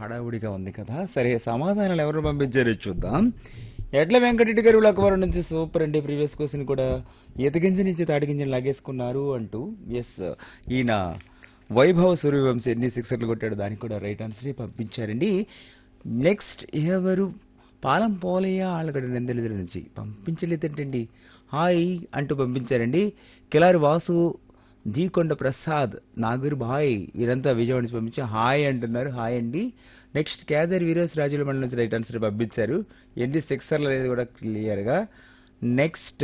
హడావుడిగా ఉంది కదా సరే సమాధానాలు ఎవరు పంపించారో చూద్దాం ఎడ్ల వెంకటరెడ్డి గారు లక్కవరం నుంచి సూపర్ అండి ప్రీవియస్ క్వశ్చన్ కూడా ఈతగింజ నుంచి తాటిగింజని లాగేసుకున్నారు అంటూ ఎస్ ఈయన వైభవ్ సూర్యవంశీ ఎన్ని సిక్సర్లు కొట్టాడు దానికి కూడా రైట్ ఆన్సర్ పంపించారండి నెక్స్ట్ ఎవరు పాలం పోలయ్య ఆళ్ళగడ్డ నెందలిదుల నుంచి పంపించలేదంటండి హాయ్ అంటూ పంపించారండి కిలారి వాసు దీకొండ ప్రసాద్ నాగూర్ భాయ్ వీరంతా విజయవాడ నుంచి పంపించి హాయ్ అంటున్నారు హాయ్ అండి నెక్స్ట్ కేదర్ వీరేష్ రాజుల మండలం నుంచి రైట్ ఆన్సర్ పంపించారు ఎన్ని సిక్సర్లు అనేది కూడా క్లియర్గా next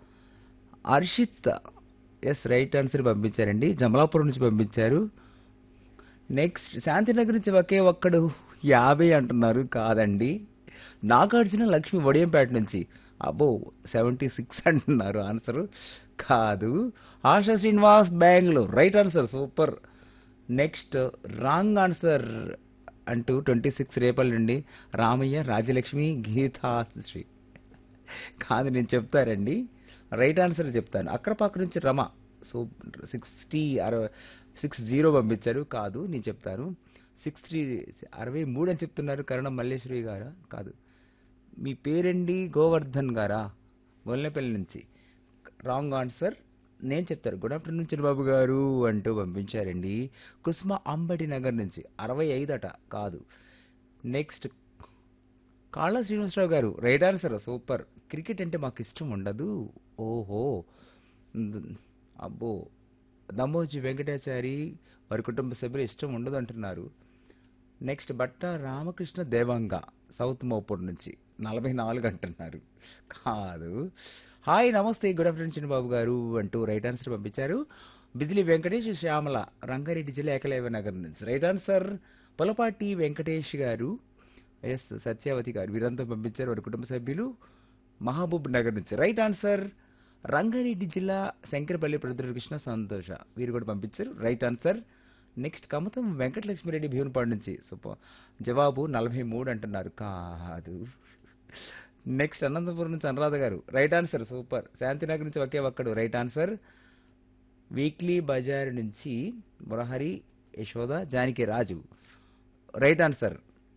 Harshith S right answer పంపించారండి జమలాపురం నుంచి పంపించారు నెక్స్ట్ శాంతినగర్ నుంచి ఒకే ఒక్కడు యాభై అంటున్నారు కాదండి నాగార్జున లక్ష్మి వడియంపేట నుంచి అబ్బో సెవెంటీ సిక్స్ అంటున్నారు ఆన్సర్ కాదు Asha Srinivas Bengaluru right answer super next wrong answer అంటూ ట్వంటీ సిక్స్ రేపల్ నుండి రామయ్య రాజలక్ష్మి గీతాశ్రీ కాదు నేను చెప్తారండి రైట్ ఆన్సర్ చెప్తాను అక్కడపాక నుంచి రమ సో సిక్స్టీ అరవై సిక్స్ జీరో పంపించారు కాదు నేను చెప్తాను సిక్స్ త్రీ అరవై మూడు అని చెప్తున్నారు కరణం మల్లేశ్వరి గారా కాదు మీ పేరండి గోవర్ధన్ గారా గొల్లెపల్లి నుంచి రాంగ్ ఆన్సర్ నేను చెప్తారు గుడ్ ఆఫ్టర్నూన్ చిరబాబు గారు అంటూ పంపించారండి కుస్మా అంబటి నగర్ నుంచి అరవై ఐదు అట కాదు నెక్స్ట్ కాళ్ళ శ్రీనివాసరావు గారు రైట్ ఆన్సర్ సూపర్ క్రికెట్ అంటే మాకు ఇష్టం ఉండదు ఓహో మ్, అబ్బో దమ్మోజీ వెంకటాచారి వారి కుటుంబ సభ్యులు ఇష్టం ఉండదు అంటున్నారు నెక్స్ట్ బట్ట రామకృష్ణ దేవంగ సౌత్ మోపూర్ నుంచి నలభై నాలుగు అంటున్నారు కాదు హాయ్ నమస్తే గుడ్ ఆఫ్టర్నూన్ చిన్నబాబు గారు అంటూ రైట్ ఆన్సర్ పంపించారు బిజిలీ వెంకటేష్ శ్యామల రంగారెడ్డి జిల్లా ఏకలవ్య నగర్ నుంచి రైట్ ఆన్సర్ పొలపాటి వెంకటేష్ గారు ఎస్ సత్యావతి గారు వీరంతా పంపించారు వారి కుటుంబ సభ్యులు మహబూబ్ నగర్ నుంచి రైట్ ఆన్సర్ రంగారెడ్డి జిల్లా శంకరపల్లి ప్రదృకృష్ణ సంతోష వీరు కూడా పంపించారు right answer next Kamatham Venkatalakshmireddy Bheemunipadu నుంచి సూపర్ జవాబు నలభై మూడు అంటున్నారు కాదు నెక్స్ట్ అనంతపురం నుంచి అనురాధ గారు రైట్ ఆన్సర్ సూపర్ శాంతినగర్ నుంచి ఒకే ఒక్కడు రైట్ ఆన్సర్ వీక్లీ బజార్ నుంచి మురహరి యశోద జానకి రాజు రైట్ ఆన్సర్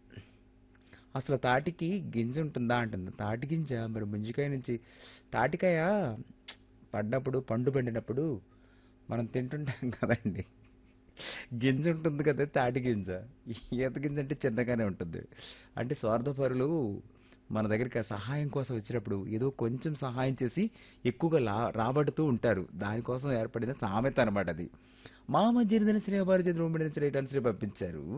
అసలు తాటికి గింజ ఉంటుందా అంటుంది తాటి గింజ మరి ముంజికాయ నుంచి తాటికాయ పడ్డప్పుడు పండు పండినప్పుడు మనం తింటుంటాం కదండి గింజ ఉంటుంది కదా తాటి గింజ ఈత గింజ అంటే చిన్నగానే ఉంటుంది అంటే స్వార్థపరులు మన దగ్గరికి ఆ సహాయం కోసం వచ్చినప్పుడు ఏదో కొంచెం సహాయం చేసి ఎక్కువగా లా రాబడుతూ ఉంటారు దానికోసం ఏర్పడిన సామెత అనమాట అది మా మధ్య స్నేహభారతి ద్రోమిడిన రైట్ ఆన్సర్ పంపించారు